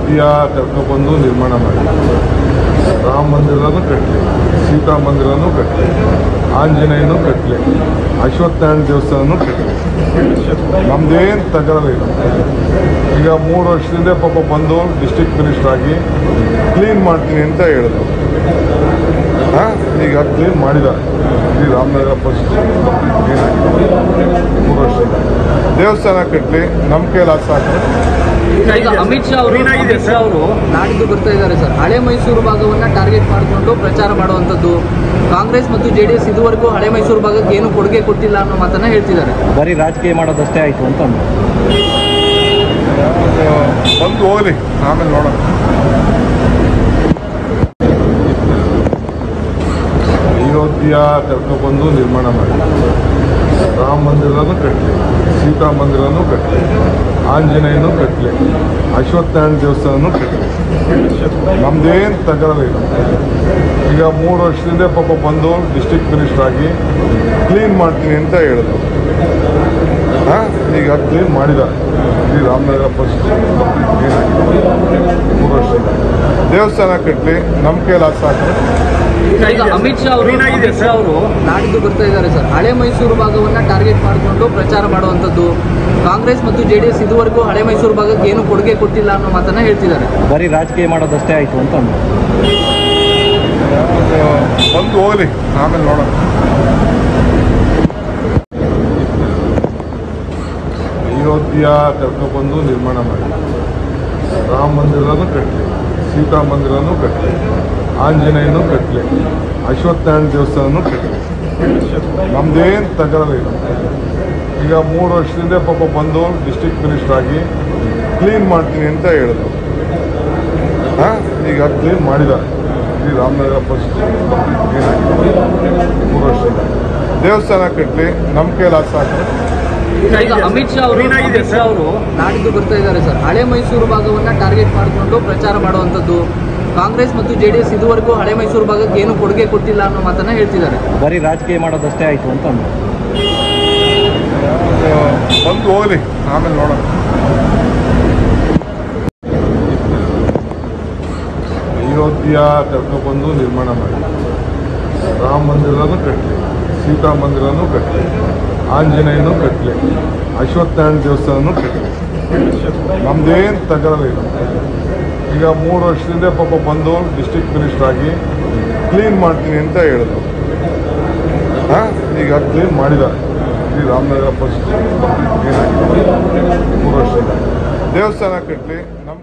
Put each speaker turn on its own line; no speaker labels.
ಅಯೋಧ್ಯ ಕರ್ಕೊಬಂದು ನಿರ್ಮಾಣ ಮಾಡಿ ರಾಮ ಮಂದಿರನೂ ಕಟ್ಟಲಿ ಸೀತಾ ಮಂದಿರನೂ ಕಟ್ಟಲಿ ಆಂಜನೇಯನೂ ಕಟ್ಟಲಿ ಅಶ್ವತ್ಥನಾರಾಯಣ ದೇವಸ್ಥಾನನೂ ಕಟ್ಟಲಿ ನಮ್ದೇನು ತಗರಲಿಲ್ಲ ಈಗ ಮೂರು ವರ್ಷದಿಂದ ಪಾಪ ಬಂದು ಡಿಸ್ಟಿಕ್ ಮಿನಿಸ್ಟರ್ ಆಗಿ ಕ್ಲೀನ್ ಮಾಡ್ತೀನಿ ಅಂತ ಹೇಳಿದ್ರು ಹಾಂ ಈಗ ಕ್ಲೀನ್ ಮಾಡಿದ್ದಾರೆ ಇಲ್ಲಿ ರಾಮನಗರ ಫಸ್ಟ್ ಮೂರು ವರ್ಷದಿಂದ ದೇವಸ್ಥಾನ ಕಟ್ಟಲಿ ನಮ್ಮ ಕೈಲಾಸ ಹಾಕಿದ್ರೆ
ಈಗ ಅಮಿತ್ ಶಾ ಅವರು ಅಮಿತ್ ಶಾ ಅವರು ನಾಡಿದ್ದು ಬರ್ತಾ ಇದ್ದಾರೆ ಸರ್ ಹಳೆ ಮೈಸೂರು ಭಾಗವನ್ನ ಟಾರ್ಗೆಟ್ ಮಾಡಿಕೊಂಡು ಪ್ರಚಾರ ಮಾಡುವಂಥದ್ದು ಕಾಂಗ್ರೆಸ್ ಮತ್ತು ಜೆ ಡಿ ಎಸ್ ಇದುವರೆಗೂ ಹಳೆ ಮೈಸೂರು ಭಾಗಕ್ಕೆ ಏನು ಕೊಡುಗೆ ಕೊಟ್ಟಿಲ್ಲ ಅನ್ನೋ ಮಾತನ್ನ ಹೇಳ್ತಿದ್ದಾರೆ
ಬರೀ ರಾಜಕೀಯ ಮಾಡೋದಷ್ಟೇ ಆಯಿತು ಅಂತ ಅಂದ್ರು.
ಬಂದು ಹೋಗಲಿ ಆಮೇಲೆ ನೋಡೋಣ ಅಯೋಧ್ಯ ಕರ್ಕೊಬಂದು ನಿರ್ಮಾಣ ಮಾಡಿ ರಾಮ ಮಂದಿರನೂ ಕಟ್ಟಲಿ ಸೀತಾ ಮಂದಿರನೂ ಕಟ್ಟಲಿ ಆಂಜನೇಯನೂ ಕಟ್ಟಲಿ ಅಶ್ವತ್ಥನಾರಾಯಣ ದೇವಸ್ಥಾನನೂ ಕಟ್ಟಲಿ ನಮ್ದೇನು ತಗರಲಿಲ್ಲ ಈಗ ಮೂರು ವರ್ಷದಿಂದ ಪಾಪ ಬಂದು ಡಿಸ್ಟಿಕ್ ಮಿನಿಸ್ಟರ್ ಆಗಿ ಕ್ಲೀನ್ ಮಾಡ್ತೀನಿ ಅಂತ ಹೇಳಿದ್ರು ಹಾಂ ಈಗ ಕ್ಲೀನ್ ಮಾಡಿದ್ದಾರೆ ಇಲ್ಲಿ ರಾಮನಗರ ಫಸ್ಟ್ ಮೂರು ವರ್ಷದಿಂದ ದೇವಸ್ಥಾನ ಕಟ್ಟಲಿ ನಮ್ಮ ಕೈಲಾಸ ಹಾಕಿದ್ರೆ
ಈಗ ಅಮಿತ್ ಶಾ ಅವರು ಅಮಿತ್ ಶಾ ಅವರು ನಾಡಿದ್ದು ಬರ್ತಾ ಇದ್ದಾರೆ ಸರ್ ಹಳೆ ಮೈಸೂರು ಭಾಗವನ್ನ ಟಾರ್ಗೆಟ್ ಮಾಡಿಕೊಂಡು ಪ್ರಚಾರ ಮಾಡುವಂಥದ್ದು ಕಾಂಗ್ರೆಸ್ ಮತ್ತು ಜೆ ಡಿ ಎಸ್ ಇದುವರೆಗೂ ಹಳೆ ಮೈಸೂರು ಭಾಗಕ್ಕೆ ಏನು ಕೊಡುಗೆ ಕೊಟ್ಟಿಲ್ಲ ಅನ್ನೋ ಮಾತನ್ನ ಹೇಳ್ತಿದ್ದಾರೆ
ಬರೀ ರಾಜಕೀಯ ಮಾಡೋದಷ್ಟೇ ಆಯಿತು ಅಂತ ಅಂದ್ರು.
ಬಂದು ಹೋಗಲಿ ಆಮೇಲೆ ನೋಡೋಣ ಅಯೋಧ್ಯ ಕರ್ಕೊಬಂದು ನಿರ್ಮಾಣ ಮಾಡಿ ರಾಮ ಮಂದಿರನೂ ಕಟ್ಟಲಿ ಸೀತಾ ಮಂದಿರನೂ ಕಟ್ಟಲಿ ಆಂಜನೇಯನೂ ಕಟ್ಟಲಿ ಅಶ್ವತ್ಥನಾರಾಯಣ ದೇವಸ್ಥಾನನೂ ಕಟ್ಟಲಿ ನಮ್ದೇನು ತಗರಲಿಲ್ಲ ಈಗ ಮೂರು ವರ್ಷದಿಂದ ಪಾಪ ಬಂದು ಡಿಸ್ಟಿಕ್ ಮಿನಿಸ್ಟರ್ ಆಗಿ ಕ್ಲೀನ್ ಮಾಡ್ತೀನಿ ಅಂತ ಹೇಳಿದ್ರು ಹಾಂ ಈಗ ಕ್ಲೀನ್ ಮಾಡಿದ್ದಾರೆ ಇಲ್ಲಿ ರಾಮನಗರ ಫಸ್ಟ್ ಮೂರು ವರ್ಷದಿಂದ ದೇವಸ್ಥಾನ ಕಟ್ಟಲಿ ನಮ್ಮ ಕೈಲಾಸ ಹಾಕಿದ್ರೆ
ಈಗ ಅಮಿತ್ ಶಾ ಅವರು ಅಮಿತ್ ಶಾ ಅವರು ನಾಡಿದ್ದು ಬರ್ತಾ ಇದ್ದಾರೆ ಸರ್ ಹಳೆ ಮೈಸೂರು ಭಾಗವನ್ನ ಟಾರ್ಗೆಟ್ ಮಾಡಿಕೊಂಡು ಪ್ರಚಾರ ಮಾಡುವಂಥದ್ದು ಕಾಂಗ್ರೆಸ್ ಮತ್ತು ಜೆ ಡಿ ಎಸ್ ಇದುವರೆಗೂ ಹಳೆ ಮೈಸೂರು ಭಾಗಕ್ಕೆ ಏನು ಕೊಡುಗೆ ಕೊಟ್ಟಿಲ್ಲ ಅನ್ನೋ ಮಾತನ್ನ ಹೇಳ್ತಿದ್ದಾರೆ
ಬರೀ ರಾಜಕೀಯ ಮಾಡೋದಷ್ಟೇ ಆಯಿತು ಅಂತ ಅಂದ್ರು.
ಬಂದು ಹೋಗಲಿ ಆಮೇಲೆ ನೋಡೋಣ ಅಯೋಧ್ಯ ಕರ್ಕೊಬಂದು ನಿರ್ಮಾಣ ಮಾಡಿ ರಾಮ ಮಂದಿರನೂ ಕಟ್ಟಲಿ ಸೀತಾ ಮಂದಿರನೂ ಕಟ್ಟಲಿ ಆಂಜನೇಯನೂ ಕಟ್ಟಲಿ ಅಶ್ವತ್ಥನಾರಾಯಣ ದೇವಸ್ಥಾನನೂ ಕಟ್ಟಲಿ ನಮ್ದೇನು ತಗರಲಿಲ್ಲ ಈಗ ಮೂರು ವರ್ಷದಿಂದ ಪಾಪ ಬಂದು ಡಿಸ್ಟಿಕ್ ಮಿನಿಸ್ಟರ್ ಆಗಿ ಕ್ಲೀನ್ ಮಾಡ್ತೀನಿ ಅಂತ ಹೇಳಿದ್ರು ಹಾಂ ಈಗ ಕ್ಲೀನ್ ಮಾಡಿದ್ದಾರೆ ಇಲ್ಲಿ ರಾಮನಗರ ಫಸ್ಟ್ ಮೂರು ವರ್ಷದಿಂದ ದೇವಸ್ಥಾನ ಕಟ್ಟಲಿ ನಮ್ಮ